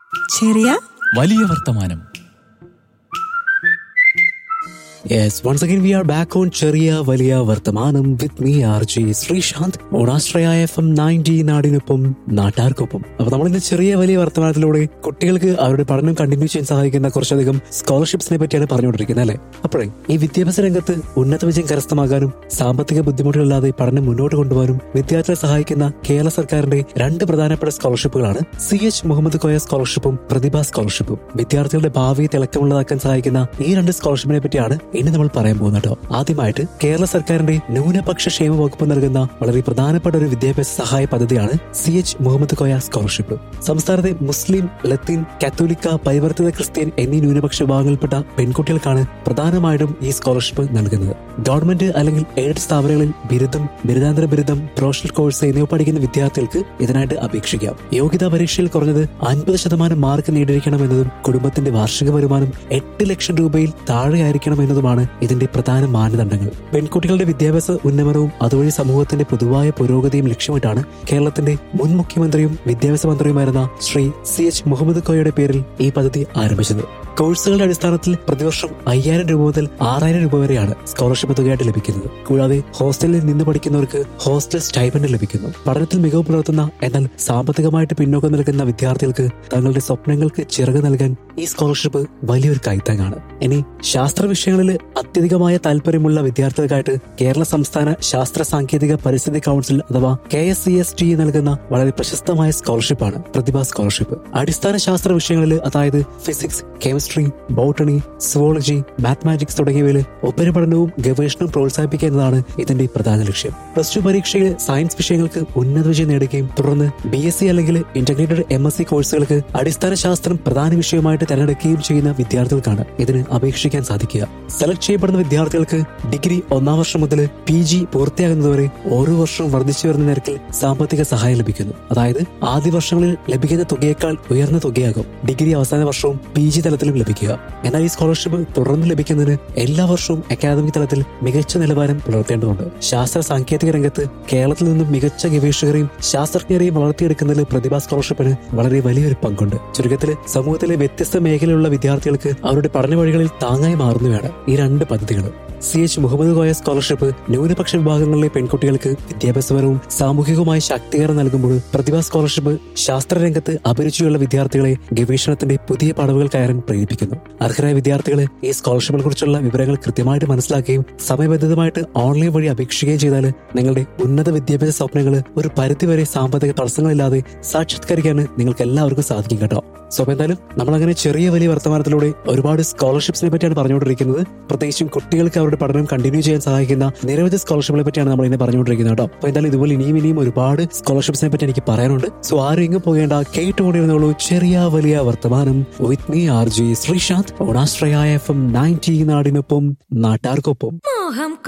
ചെറിയ വലിയ വർത്തമാനം Yes, once again we are back on ചെറിയ വലിയ വർത്തമാനം with me R J Sreesanth ഓണാശ്രയ എഫ് എം നയൻറ്റി നാടിനൊപ്പം നാട്ടാർക്കൊപ്പം അപ്പൊ നമ്മളിന്ന് ചെറിയ വലിയ വർത്തമാനത്തിലൂടെ കുട്ടികൾക്ക് അവരുടെ പഠനം കണ്ടിന്യൂ ചെയ്യാൻ സഹായിക്കുന്ന കുറച്ചധികം സ്കോളർഷിപ്സിനെ പറ്റിയാണ് പറഞ്ഞുകൊണ്ടിരിക്കുന്നത് അല്ലെ അപ്പോഴേ ഈ വിദ്യാഭ്യാസ രംഗത്ത് ഉന്നത വിജയം കരസ്ഥമാകാനും സാമ്പത്തിക ബുദ്ധിമുട്ടുകളില്ലാതെ പഠനം മുന്നോട്ട് കൊണ്ടുപോകാനും വിദ്യാർത്ഥികളെ സഹായിക്കുന്ന കേരള സർക്കാരിന്റെ രണ്ട് പ്രധാനപ്പെട്ട സ്കോളർഷിപ്പുകളാണ് സി എച്ച് മുഹമ്മദ് കോയ സ്കോളർഷിപ്പും പ്രതിഭ സ്കോളർഷിപ്പും വിദ്യാർത്ഥികളുടെ ഭാവി തിളക്കമുള്ളതാക്കാൻ സഹായിക്കുന്ന ഈ രണ്ട് സ്കോളർഷിപ്പിനെ പറ്റിയാണ് ഇനി നമ്മൾ പറയാൻ പോകുന്നത് കേട്ടോ ആദ്യമായിട്ട് കേരള സർക്കാരിന്റെ ന്യൂനപക്ഷ ക്ഷേമ വകുപ്പ് നൽകുന്ന വളരെ പ്രധാനപ്പെട്ട ഒരു വിദ്യാഭ്യാസ സഹായ പദ്ധതിയാണ് C H Muhammad Koya scholarship സംസ്ഥാനത്തെ മുസ്ലിം ലത്തീൻ കാത്തോലിക്ക പരിവർത്തിത ക്രിസ്ത്യൻ എന്നീ ന്യൂനപക്ഷ വിഭാഗങ്ങളിൽപ്പെട്ട പെൺകുട്ടികൾക്കാണ് പ്രധാനമായിട്ടും ഈ സ്കോളർഷിപ്പ് നൽകുന്നത് ഗവൺമെന്റ് അല്ലെങ്കിൽ എയ്ഡഡ് സ്ഥാപനങ്ങളിൽ ബിരുദം ബിരുദാന്തര ബിരുദം പ്രൊഫഷണൽ കോഴ്സ് എന്നിവ പഠിക്കുന്ന വിദ്യാർത്ഥികൾക്ക് ഇതിനായിട്ട് അപേക്ഷിക്കാം യോഗ്യതാ പരീക്ഷയിൽ കുറഞ്ഞത് അൻപത് ശതമാനം മാർക്ക് നേടിയിരിക്കണം എന്നതും കുടുംബത്തിന്റെ വാർഷിക വരുമാനം എട്ട് ലക്ഷം രൂപയിൽ താഴെയായിരിക്കണം എന്നതുമാണ് ഇതിന്റെ പ്രധാന മാനദണ്ഡങ്ങൾ പെൺകുട്ടികളുടെ വിദ്യാഭ്യാസ ഉന്നമനവും അതുവഴി സമൂഹത്തിന്റെ പൊതുവായ പുരോഗതിയും ലക്ഷ്യമിട്ടാണ് കേരളത്തിന്റെ മുൻ മുഖ്യമന്ത്രിയും വിദ്യാഭ്യാസ മന്ത്രിയുമായിരുന്ന ശ്രീ സി എച്ച് മുഹമ്മദ് കോയയുടെ പേരിൽ ഈ പദ്ധതി ആരംഭിച്ചത് കോഴ്സുകളുടെ അടിസ്ഥാനത്തിൽ പ്രതിവർഷം അയ്യായിരം രൂപ മുതൽ ആറായിരം രൂപ വരെയാണ് സ്കോളർഷിപ്പ് തുകയായിട്ട് ലഭിക്കുന്നത് കൂടാതെ ഹോസ്റ്റലിൽ നിന്ന് പഠിക്കുന്നവർക്ക് ഹോസ്റ്റൽ സ്റ്റൈപ്പൻഡ് ലഭിക്കുന്നു പഠനത്തിൽ മികവ് പുലർത്തുന്ന എന്നാൽ സാമ്പത്തികമായിട്ട് പിന്നോക്കം നിൽക്കുന്ന വിദ്യാർത്ഥികൾക്ക് തങ്ങളുടെ സ്വപ്നങ്ങൾക്ക് ചിറക് നൽകാൻ ഈ സ്കോളർഷിപ്പ് വലിയൊരു കൈത്താങ്ങാണ് ഇനി ശാസ്ത്ര വിഷയങ്ങളിൽ അത്യധികമായ താല്പര്യമുള്ള വിദ്യാർത്ഥികൾക്കായിട്ട് കേരള സംസ്ഥാന ശാസ്ത്ര സാങ്കേതിക പരിസ്ഥിതി കൗൺസിൽ അഥവാ K S C S T നൽകുന്ന വളരെ പ്രശസ്തമായ സ്കോളർഷിപ്പാണ് പ്രതിഭ സ്കോളർഷിപ്പ് അടിസ്ഥാന ശാസ്ത്ര വിഷയങ്ങളിൽ അതായത് physics chemistry botany zoology mathematics തുടങ്ങിയവയിൽ ഉപരിപഠനവും ഗവേഷണവും പ്രോത്സാഹിപ്പിക്കുക എന്നതാണ് ഇതിന്റെ പ്രധാന ലക്ഷ്യം പ്ലസ് ടു പരീക്ഷയിൽ സയൻസ് വിഷയങ്ങൾക്ക് ഉന്നത വിജയം നേടുകയും തുടർന്ന് ബി എസ് സി അല്ലെങ്കിൽ ഇന്റഗ്രേറ്റഡ് എം എസ് സി കോഴ്സുകൾക്ക് അടിസ്ഥാന ശാസ്ത്രം പ്രധാന വിഷയമായിട്ട് തിരഞ്ഞെടുക്കുകയും ചെയ്യുന്ന വിദ്യാർത്ഥികൾക്കാണ് ഇതിന് അപേക്ഷിക്കാൻ സാധിക്കുക സെലക്ട് ചെയ്യപ്പെടുന്ന വിദ്യാർത്ഥികൾക്ക് ഡിഗ്രി ഒന്നാം വർഷം മുതൽ പി ജി പൂർത്തിയാകുന്നതുവരെ ഓരോ വർഷവും വർദ്ധിച്ചു വരുന്ന നിരക്കിൽ സാമ്പത്തിക സഹായം ലഭിക്കുന്നു അതായത് ആദ്യ വർഷങ്ങളിൽ ലഭിക്കുന്ന തുകയേക്കാൾ ഉയർന്ന തുകയാകും ഡിഗ്രി അവസാന വർഷവും പി ജി തലത്തിലും ലഭിക്കുക എന്നാൽ ഈ സ്കോളർഷിപ്പ് തുടർന്ന് ലഭിക്കുന്നതിന് എല്ലാ വർഷവും അക്കാദമിക് തലത്തിൽ മികച്ച നിലവാരം പുലർത്തേണ്ടതുണ്ട് ശാസ്ത്ര സാങ്കേതിക രംഗത്ത് കേരളത്തിൽ നിന്നും മികച്ച ഗവേഷകരെയും ശാസ്ത്രജ്ഞരെയും വളർത്തിയെടുക്കുന്നതിൽ പ്രതിഭാ സ്കോളർഷിപ്പിന് വളരെ വലിയൊരു പങ്കുണ്ട് ചുരുക്കത്തിൽ സമൂഹത്തിലെ വ്യത്യസ്ത മേഖലയിലുള്ള വിദ്യാർത്ഥികൾക്ക് അവരുടെ പഠന വഴികളിൽ താങ്ങായി മാറുന്നവയാണ് ഈ രണ്ട് പദ്ധതികളും C H Muhammad Koya scholarship ന്യൂനപക്ഷ വിഭാഗങ്ങളിലെ പെൺകുട്ടികൾക്ക് വിദ്യാഭ്യാസപരവും സാമൂഹികവുമായ ശാക്തീകരണം നൽകുമ്പോൾ പ്രതിഭാ സ്കോളർഷിപ്പ് ശാസ്ത്രരംഗത്ത് അഭിരുചിയുള്ള വിദ്യാർത്ഥികളെ ഗവേഷണത്തിന്റെ പുതിയ പടവുകൾ കയറാൻ പ്രേരിപ്പിക്കുന്നു അർഹരായ വിദ്യാർത്ഥികളെ ഈ സ്കോളർഷിപ്പിനെ കുറിച്ചുള്ള വിവരങ്ങൾ കൃത്യമായിട്ട് മനസ്സിലാക്കുകയും സമയബന്ധിതമായിട്ട് ഓൺലൈൻ വഴി അപേക്ഷിക്കുകയും ചെയ്താൽ നിങ്ങളുടെ ഉന്നത വിദ്യാഭ്യാസ സ്വപ്നങ്ങൾ ഒരു പരിധിവരെ സാമ്പത്തിക തടസ്സങ്ങളില്ലാതെ സാക്ഷാത്കരിക്കാൻ നിങ്ങൾക്ക് എല്ലാവർക്കും സാധിക്കും കേട്ടോ സോ അപ്പൊ എന്തായാലും നമ്മളങ്ങനെ ചെറിയ വലിയ വർത്തമാനത്തിലൂടെ ഒരുപാട് സ്കോളർഷിപ്സിനെ പറ്റിയാണ് പറഞ്ഞുകൊണ്ടിരിക്കുന്നത് പ്രത്യേകിച്ചും കുട്ടികൾക്ക് അവരുടെ പഠനം കണ്ടിന്യൂ ചെയ്യാൻ സഹായിക്കുന്ന നിരവധി സ്കോളർഷിപ്പുകളെ പറ്റിയാണ് നമ്മൾ ഇന്ന് പറഞ്ഞുകൊണ്ടിരിക്കുന്നത് കേട്ടോ അപ്പൊ എന്തായാലും ഇതുപോലെ ഇനിയും ഇനിയും ഒരുപാട് സ്കോളർഷിപ്സിനെ പറ്റി എനിക്ക് പറയാനുണ്ട് സോ ആരും എങ്ങും പോകേണ്ട കേട്ടുകൊണ്ടിരുന്നുള്ളൂ ചെറിയ വലിയ വർത്തമാനം with me R G Sreesanth ഓണാശ്രയ എഫ് എം നയൻറ്റി നാടിനൊപ്പം നാട്ടാർക്കൊപ്പം മോഹം